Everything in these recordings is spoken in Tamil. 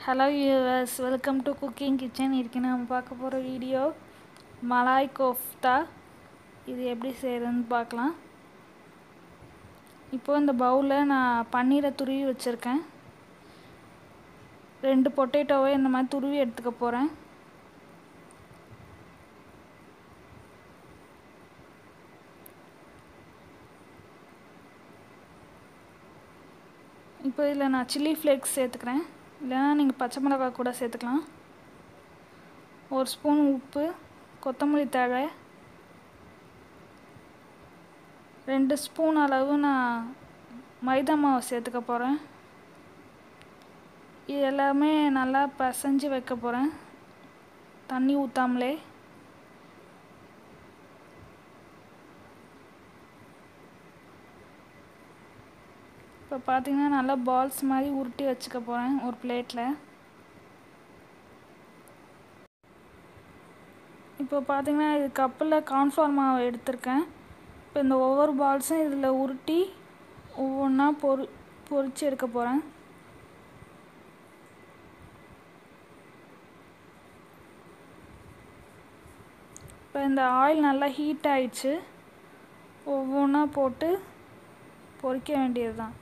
hello yours welcome to cooking kitchen இருக்கு நம்ம பார்க்க போகிற வீடியோ மலாய் கோஃப்தா இது எப்படி செய்கிறதுன்னு பார்க்கலாம் இப்போது இந்த பவுலில் நான் பன்னீரை துருவி வச்சுருக்கேன் ரெண்டு பொட்டேட்டோவை இந்த மாதிரி துருவி எடுத்துக்க போகிறேன் இப்போ இதில் நான் சில்லி ஃப்ளேக்ஸ் சேர்த்துக்கிறேன் இல்லைன்னா நீங்கள் பச்சை மிளகாய் கூட சேர்த்துக்கலாம் ஒரு ஸ்பூன் உப்பு கொத்தமல்லி தழை ரெண்டு ஸ்பூன் அளவு நான் மைதா மாவு சேர்த்துக்க போகிறேன் இது எல்லாமே நல்லா பசைஞ்சு வைக்க போகிறேன் தண்ணி ஊற்றாமலே இப்போ பார்த்தீங்கன்னா நல்லா பால்ஸ் மாதிரி உருட்டி வச்சுக்க போகிறேன் ஒரு பிளேட்டில் இப்போ பார்த்தீங்கன்னா இது கப்பில் கார்ன்ஃப்ளவர் மாவு எடுத்திருக்கேன் இப்போ இந்த ஒவ்வொரு பால்ஸும் இதில் உருட்டி ஒவ்வொன்றா பொரி பொரித்து எடுக்க போகிறேன் இப்போ இந்த ஆயில் நல்லா ஹீட் ஆயிடுச்சு ஒவ்வொன்றா போட்டு பொரிக்க வேண்டியது தான்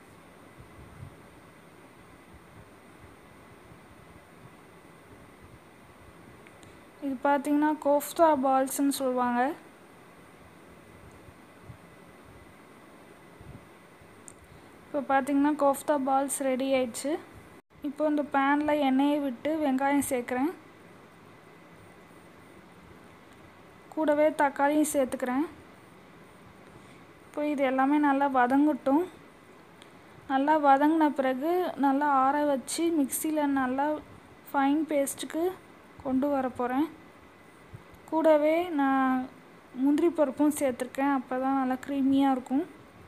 இது பார்த்தீங்கன்னா கோஃப்தா பால்ஸ்ன்னு சொல்லுவாங்க இப்போ பார்த்தீங்கன்னா கோஃப்தா பால்ஸ் ரெடி ஆயிடுச்சு இப்போ இந்த பேனில் எண்ணெயை விட்டு வெங்காயம் சேர்க்குறேன் கூடவே தக்காளியும் சேர்த்துக்கிறேன் இப்போ இது எல்லாமே நல்லா வதங்கட்டும் நல்லா வதங்கின பிறகு நல்லா ஆற வச்சு மிக்சியில் நல்லா ஃபைன் பேஸ்ட்டுக்கு கொண்டு வர போகிறேன் கூடவே நான் முந்திரி பருப்பும் சேர்த்துருக்கேன் அப்போ தான் நல்லா க்ரீமியாக இருக்கும்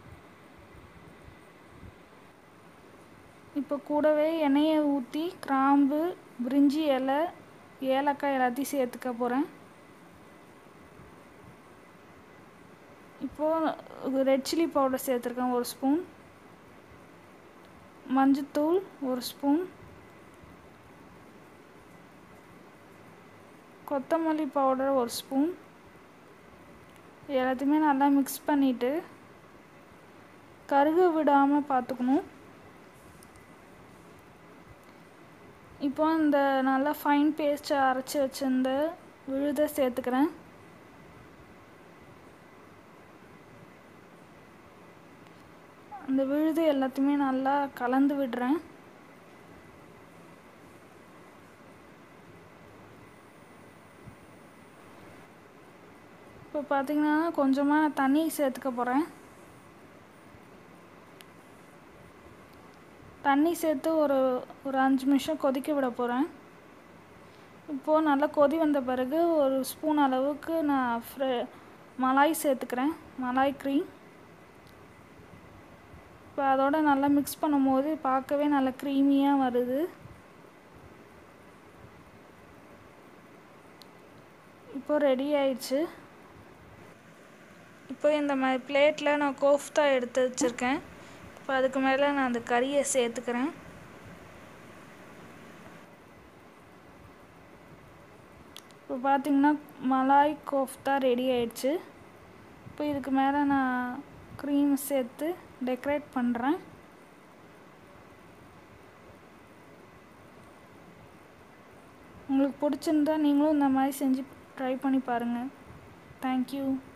இப்போ கூடவே எண்ணெயை ஊற்றி கிராம்பு பிரிஞ்சி இலை ஏலக்காய் எல்லாத்தையும் சேர்த்துக்க போகிறேன் இப்போது ரெட் சில்லி பவுடர் சேர்த்துருக்கேன் ஒரு ஸ்பூன் மஞ்சத்தூள் ஒரு ஸ்பூன் கொத்தமல்லி பவுடர் ஒரு ஸ்பூன் எல்லாத்தையுமே நல்லா மிக்ஸ் பண்ணிவிட்டு கருக விடாமல் பார்த்துக்கணும் இப்போ இந்த நல்லா ஃபைன் பேஸ்ட்டை அரைச்சி வச்சிருந்த விழுதை சேர்த்துக்கிறேன் அந்த விழுது எல்லாத்தையுமே நல்லா கலந்து விடுறேன் இப்போ பார்த்தீங்கன்னா கொஞ்சமாக நான் தண்ணி சேர்த்துக்க போகிறேன் தண்ணி சேர்த்து ஒரு ஒரு அஞ்சு நிமிஷம் கொதிக்க விட போகிறேன் இப்போது நல்லா கொதி வந்த பிறகு ஒரு ஸ்பூன் அளவுக்கு நான் ஃப்ரெ மலாய் சேர்த்துக்கிறேன் மலாய் க்ரீம் இப்போ அதோட நல்லா மிக்ஸ் பண்ணும்போது பார்க்கவே நல்லா க்ரீமியாக வருது இப்போ ரெடி ஆயிடுச்சு இப்போ இந்த மாதிரி பிளேட்டில் நான் கோஃப்தா எடுத்து வச்சுருக்கேன் இப்போ அதுக்கு மேலே நான் அந்த கறியை சேர்த்துக்கிறேன் இப்போ பார்த்திங்கன்னா மலாய் கோஃப்தா ரெடி ஆயிடுச்சு இப்போ இதுக்கு மேலே நான் க்ரீம் சேர்த்து டெக்கரேட் பண்ணுறேன் உங்களுக்கு பிடிச்சிருந்தா நீங்களும் இந்த மாதிரி செஞ்சு ட்ரை பண்ணி பாருங்கள் தேங்க்யூ